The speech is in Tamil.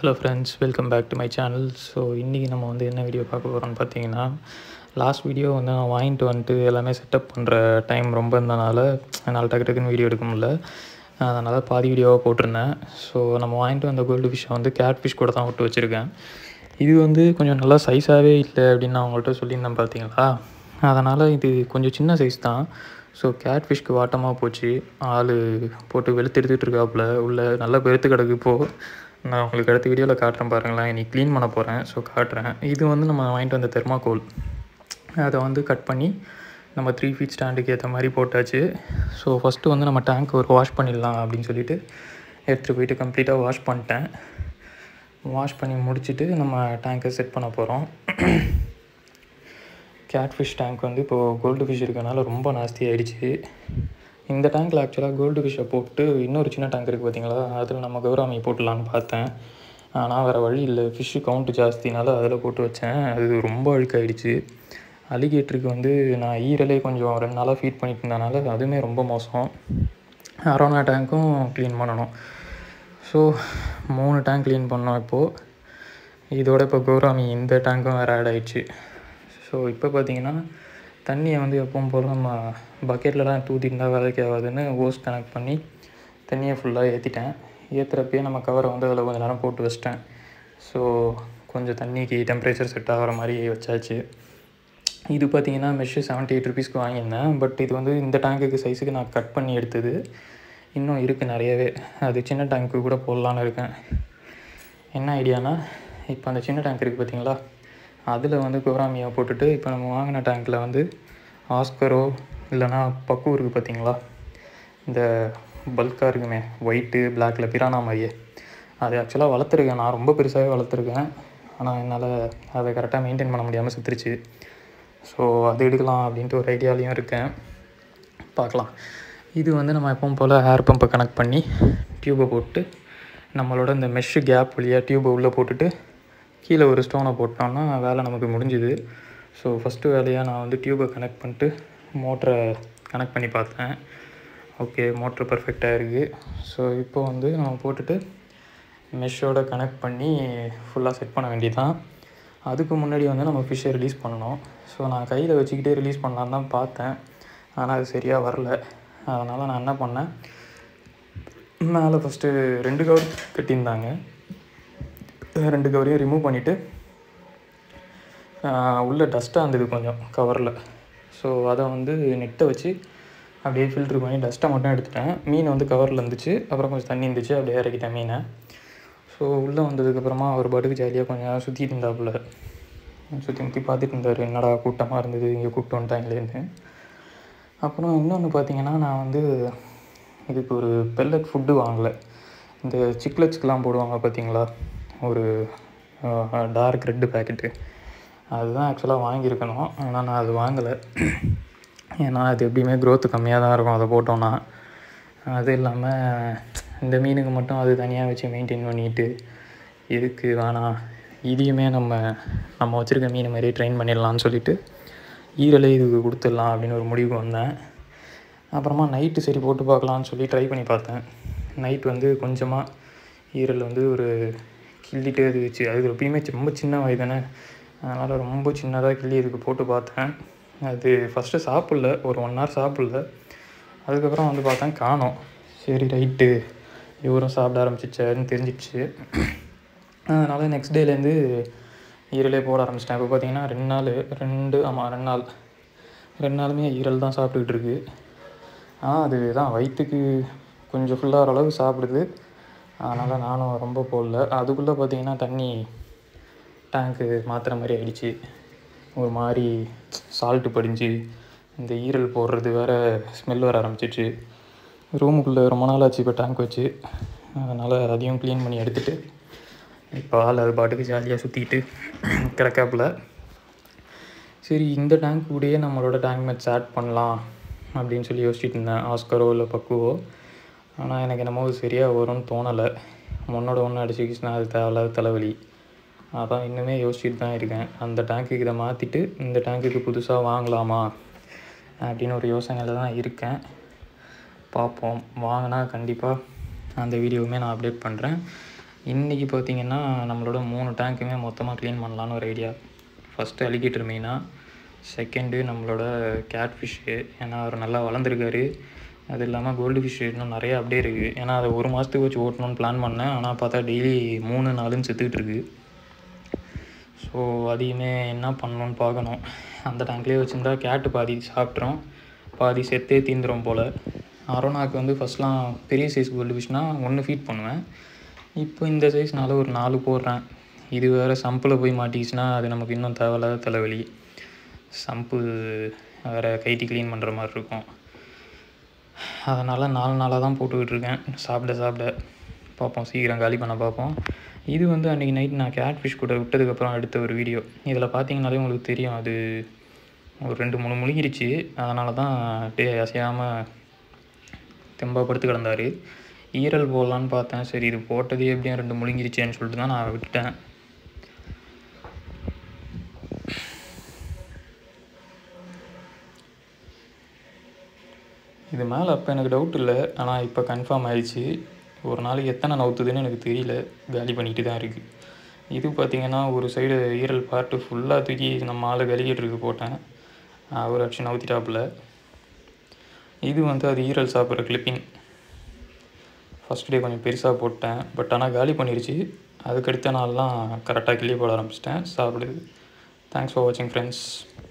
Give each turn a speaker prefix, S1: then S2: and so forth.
S1: hello friends welcome back to my channel so இன்றைக்கி நம்ம வந்து என்ன வீடியோ பார்க்க போகிறோம்னு பார்த்தீங்கன்னா லாஸ்ட் வீடியோ வந்து நான் வாங்கிட்டு வந்துட்டு எல்லாமே செட்டப் பண்ணுற டைம் ரொம்ப இருந்தனால என்னால் டக்கு டக்குன்னு வீடியோ எடுக்க முடியல அதனால் பாதி வீடியோவாக போட்டிருந்தேன் ஸோ நம்ம வாங்கிட்டு வந்த கோல்டு ஃபிஷ்ஷை வந்து கேட் ஃபிஷ் கூட தான் விட்டு வச்சுருக்கேன் இது வந்து கொஞ்சம் நல்லா சைஸாகவே இல்லை அப்படின்னு நான் உங்கள்கிட்ட சொல்லியிருந்தேன் பார்த்தீங்களா அதனால் இது கொஞ்சம் சின்ன சைஸ் தான் ஸோ கேட் ஃபிஷ்க்கு வாட்டமாக போச்சு ஆள் போட்டு வெளுத்து எடுத்துகிட்டு இருக்காப்புல உள்ளே நல்லா பெருத்து கிடக்கு இப்போது நான் உங்களுக்கு அடுத்த வீடியோவில் காட்டுறேன் பாருங்களேன் இன்னைக்கு க்ளீன் பண்ண போகிறேன் ஸோ காட்டுறேன் இது வந்து நம்ம வாங்கிட்டு வந்த தெர்மாக்கோல் அதை வந்து கட் பண்ணி நம்ம த்ரீ ஃபீட் ஸ்டாண்டுக்கு ஏற்ற மாதிரி போட்டாச்சு ஸோ ஃபஸ்ட்டு வந்து நம்ம டேங்க் ஒரு வாஷ் பண்ணிடலாம் அப்படின்னு சொல்லிட்டு எடுத்துகிட்டு போயிட்டு கம்ப்ளீட்டாக வாஷ் பண்ணிட்டேன் வாஷ் பண்ணி முடிச்சுட்டு நம்ம டேங்கை செட் பண்ண போகிறோம் கேட் ஃபிஷ் டேங்க் வந்து இப்போது கோல்டு ஃபிஷ் இருக்கனால ரொம்ப நாஸ்தி ஆயிடுச்சு இந்த டேங்க்கில் ஆக்சுவலாக கோல்டு ஃபிஷ்ஷை போட்டு இன்னொரு சின்ன டேங்க் இருக்குது பார்த்தீங்களா அதில் நம்ம கௌராமி போட்டுடலான்னு பார்த்தேன் ஆனால் வேறு வழி இல்லை ஃபிஷ்ஷு கவுண்ட்டு ஜாஸ்தினால அதில் போட்டு வச்சேன் அது ரொம்ப அழுக்காயிடுச்சு அலிகேட்டருக்கு வந்து நான் ஈரலே கொஞ்சம் ரெண்டு நாளாக ஃபீட் பண்ணிட்டு இருந்தனால அதுவுமே ரொம்ப மோசம் அரோனா டேங்க்கும் க்ளீன் பண்ணணும் ஸோ மூணு டேங்க் க்ளீன் பண்ணோம் இப்போது இதோட இப்போ கௌராமி இந்த டேங்க்கும் வேறு ஆட் ஆயிடுச்சு ஸோ இப்போ பார்த்தீங்கன்னா தண்ணியை வந்து எப்பவும் போல் நம்ம பக்கெட்லலாம் தூத்திருந்தா வேலைக்கு ஆகாதுன்னு ஓஸ் கனெக்ட் பண்ணி தண்ணியை ஃபுல்லாக ஏற்றிட்டேன் ஏற்றுறப்பயே நம்ம கவரை வந்து அதில் கொஞ்சம் நேரம் போட்டு வச்சிட்டேன் ஸோ கொஞ்சம் தண்ணிக்கு டெம்பரேச்சர் செட் ஆகிற மாதிரி வச்சாச்சு இது பார்த்தீங்கன்னா மெஷ்ஷு செவன்ட்டி எயிட் ருபீஸ்க்கு வாங்கியிருந்தேன் பட் இது வந்து இந்த டேங்க்குக்கு சைஸுக்கு நான் கட் பண்ணி எடுத்தது இன்னும் இருக்குது நிறையவே அது சின்ன டேங்க்கு கூட போடலான்னு இருக்கேன் என்ன ஐடியானா இப்போ அந்த சின்ன டேங்க் இருக்குது பார்த்தீங்களா அதில் வந்து குவராமியை போட்டுட்டு இப்போ நம்ம வாங்கின டேங்க்கில் வந்து ஆஸ்கரோ இல்லைனா பக்கு இருக்குது பார்த்தீங்களா இந்த பல்காக இருக்குமே ஒயிட்டு பிளாக்கில் பிரானா மாதிரியே அது ஆக்சுவலாக வளர்த்துருக்கேன் நான் ரொம்ப பெருசாகவே வளர்த்துருக்கேன் ஆனால் என்னால் அதை கரெக்டாக மெயின்டைன் பண்ண முடியாமல் செத்துருச்சு ஸோ அது எடுக்கலாம் அப்படின்ட்டு ஒரு ஐடியாலையும் இருக்கேன் பார்க்கலாம் இது வந்து நம்ம எப்பவும் போல் ஹேர் பம்பை கனெக்ட் பண்ணி டியூப்பை போட்டு நம்மளோட இந்த மெஷ்ஷு கேப் வழியாக டியூப்பை உள்ளே போட்டுட்டு கீழே ஒரு ஸ்டோனை போட்டோம்னா வேலை நமக்கு முடிஞ்சுது ஸோ ஃபஸ்ட்டு வேலையாக நான் வந்து டியூப்பை கனெக்ட் பண்ணிட்டு மோட்டரை கனெக்ட் பண்ணி பார்த்தேன் ஓகே மோட்ரு பர்ஃபெக்டாக இருக்குது ஸோ இப்போ வந்து நம்ம போட்டுட்டு மெஷ்ஷோட கனெக்ட் பண்ணி ஃபுல்லாக செட் பண்ண வேண்டியதான் அதுக்கு முன்னாடி வந்து நம்ம ஃபிஷ்ஷை ரிலீஸ் பண்ணணும் ஸோ நான் கையில் வச்சுக்கிட்டே ரிலீஸ் பண்ணலான்னு தான் பார்த்தேன் ஆனால் அது சரியாக வரல அதனால் நான் என்ன பண்ணேன் மேலே ஃபஸ்ட்டு ரெண்டு கவர் கட்டியிருந்தாங்க ரெண்டு கவரையும் ரிமூவ் பண்ணிவிட்டு உள்ளே டஸ்ட்டாக இருந்தது கொஞ்சம் கவரில் ஸோ அதை வந்து நெட்டை வச்சு அப்படியே ஃபில்ட்ரு பண்ணி டஸ்ட்டை மட்டும் எடுத்துட்டேன் மீன் வந்து கவரில் இருந்துச்சு அப்புறம் கொஞ்சம் தண்ணி இருந்துச்சு அப்படியே இறக்கிட்டேன் மீனை ஸோ உள்ளே வந்ததுக்கப்புறமா அவர் பாட்டுக்கு ஜாலியாக கொஞ்சம் நேரம் சுற்றிட்டு இருந்தாப்புல சுற்றி முற்றி பார்த்துட்டு இருந்தார் என்னடா கூட்டமாக இருந்தது இங்கே கூப்பிட்டு வந்துட்டாங்களேன்னு அப்புறம் இன்னொன்று பார்த்தீங்கன்னா நான் வந்து இதுக்கு ஒரு பெல்லட் ஃபுட்டு வாங்கலை இந்த சிக்லெட்ஸ்க்கெலாம் போடுவாங்க பார்த்தீங்களா ஒரு டார்க் ரெட்டு பேக்கெட்டு அதுதான் ஆக்சுவலாக வாங்கியிருக்கணும் ஆனால் நான் அது வாங்கலை ஏன்னா அது எப்படியுமே க்ரோத்து கம்மியாக தான் இருக்கும் அதை போட்டோன்னா அது இல்லாமல் இந்த மீனுக்கு மட்டும் அது தனியாக வச்சு மெயின்டைன் பண்ணிட்டு எதுக்கு வேணாம் இதையுமே நம்ம நம்ம வச்சுருக்க மீன் மாதிரியே ட்ரெயின் பண்ணிடலான்னு சொல்லிட்டு ஈரலே இதுக்கு கொடுத்துடலாம் அப்படின்னு ஒரு முடிவுக்கு வந்தேன் அப்புறமா நைட்டு சரி போட்டு பார்க்கலான்னு சொல்லி ட்ரை பண்ணி பார்த்தேன் நைட் வந்து கொஞ்சமாக ஈரல் வந்து ஒரு கிள்ளிட்டே இருந்துச்சு அது எப்பயுமே ரொம்ப சின்ன வயது தானே அதனால் ரொம்ப சின்னதாக கிள்ளி இதுக்கு போட்டு பார்த்தேன் அது ஃபஸ்ட்டு சாப்பிடல ஒரு ஒன் ஹவர் சாப்பிடல அதுக்கப்புறம் வந்து பார்த்தேன் காணோம் சரி ரைட்டு இவரும் சாப்பிட ஆரம்பிச்சிச்சாருன்னு தெரிஞ்சிச்சு அதனால் நெக்ஸ்ட் டேலேருந்து ஈரலே போட ஆரம்பிச்சிட்டேன் இப்போ பார்த்தீங்கன்னா ரெண்டு நாள் ரெண்டு ஆமாம் ரெண்டு நாள் ரெண்டு நாளுமே ஈரல் தான் சாப்பிட்டுக்கிட்டு இருக்கு ஆனால் அது தான் வயிற்றுக்கு கொஞ்சம் ஃபுல்லாகிற அளவு சாப்பிடுது அதனால் நானும் ரொம்ப போடல அதுக்குள்ளே பார்த்தீங்கன்னா தண்ணி டேங்க்கு மாற்றுற மாதிரி ஆயிடுச்சு ஒரு மாதிரி சால்ட்டு படிஞ்சு இந்த ஈரல் போடுறது வேறு ஸ்மெல் வர ஆரம்பிச்சிச்சு ரூமுக்குள்ளே ரொம்ப நாள் ஆச்சு இப்போ டேங்க் வச்சு அதனால் அதையும் க்ளீன் பண்ணி எடுத்துகிட்டு இப்போ ஆள் அது பாட்டுக்கு ஜாலியாக சுற்றிக்கிட்டு கிடக்காப்புல சரி இந்த டேங்க் கூடயே நம்மளோட டேங்க் மேட்ச் ஆட் பண்ணலாம் அப்படின்னு சொல்லி யோசிச்சுட்டு இருந்தேன் ஆஸ்கரோ இல்லை பக்குவோ ஆனால் எனக்கு என்னமோ அது சரியாக வரும்னு தோணலை ஒன்றோட ஒன்று அடிச்சுக்கிச்சுன்னா அது தேவையில்லாத தலைவலி அதான் இன்னுமே யோசிச்சுட்டு தான் இருக்கேன் அந்த டேங்க்குக்கு இதை மாற்றிட்டு இந்த டேங்க்குக்கு புதுசாக வாங்கலாமா அப்படின்னு ஒரு யோசனையில் தான் இருக்கேன் பார்ப்போம் வாங்கினா கண்டிப்பாக அந்த வீடியோவுமே நான் அப்டேட் பண்ணுறேன் இன்றைக்கி பார்த்தீங்கன்னா நம்மளோட மூணு டேங்க்குமே மொத்தமாக க்ளீன் பண்ணலான்னு ஒரு ஐடியா ஃபஸ்ட்டு அலிகேட்டர் மெயினாக செகண்டு நம்மளோட கேட் ஃபிஷ்ஷு ஏன்னா அவர் நல்லா வளர்ந்துருக்காரு அது இல்லாமல் கோல்டு ஃபிஷ் இன்னும் நிறையா அப்படியே இருக்குது ஏன்னா அதை ஒரு மாதத்துக்கு வச்சு ஓட்டணும்னு பிளான் பண்ணேன் ஆனால் பார்த்தா டெய்லி மூணு நாலுன்னு செத்துக்கிட்டு இருக்கு ஸோ அதையுமே என்ன பண்ணணும்னு பார்க்கணும் அந்த டேங்க்லேயே வச்சுருந்தா கேட்டு பாதி சாப்பிட்றோம் பாதி செத்தே தீந்துரும் போல் அரோனாக்கு வந்து ஃபஸ்ட்லாம் பெரிய சைஸ் கோல்டு ஃபிஷ்னால் ஒன்று ஃபீட் பண்ணுவேன் இப்போ இந்த சைஸ்னால ஒரு நாலு போடுறேன் இது வேறு சம்பில் போய் மாட்டிக்கிச்சுன்னா அது நமக்கு இன்னும் தேவையில்லாத தலைவலி சம்பு வேறு கைட்டி க்ளீன் பண்ணுற மாதிரி இருக்கும் அதனால் நாலு நாளாக தான் போட்டுக்கிட்டு இருக்கேன் சாப்பிட சாப்பிட பார்ப்போம் சீக்கிரம் காலி பண்ண பார்ப்போம் இது வந்து அன்றைக்கி நைட் நான் கேட் ஃபிஷ் கூட விட்டதுக்கப்புறம் எடுத்த ஒரு வீடியோ இதில் பார்த்தீங்கனாலே உங்களுக்கு தெரியும் அது ஒரு ரெண்டு மூணு முழுகிருச்சு அதனால தான் டே அசையாமல் தெம்பாக படுத்து கிடந்தார் ஈரல் போடலான்னு பார்த்தேன் சரி இது போட்டதே எப்படியும் ரெண்டு முழுங்கிருச்சேன்னு சொல்லிட்டு தான் நான் விட்டுட்டேன் இது மேலே அப்போ எனக்கு டவுட் இல்லை ஆனால் இப்போ கன்ஃபார்ம் ஆயிடுச்சு ஒரு நாளைக்கு எத்தனை நவுத்துதுன்னு எனக்கு தெரியல காலி பண்ணிட்டு தான் இருக்குது இது பார்த்திங்கன்னா ஒரு சைடு ஈரல் பார்ட்டு ஃபுல்லாக தூக்கி நம்ம ஆளை கலிக்கிட்டு போட்டேன் அவர் அடிச்சு நவுத்திட்டாப்புல இது வந்து அது ஈரல் சாப்பிட்ற கிளிப்பிங் ஃபஸ்ட் டே கொஞ்சம் பெருசாக போட்டேன் பட் ஆனால் காலி பண்ணிருச்சு அதுக்கடுத்த நாள்லாம் கரெக்டாக கிள்ளி போட ஆரம்பிச்சிட்டேன் சாப்பிடுது தேங்க்ஸ் ஃபார் வாட்சிங் ஃப்ரெண்ட்ஸ்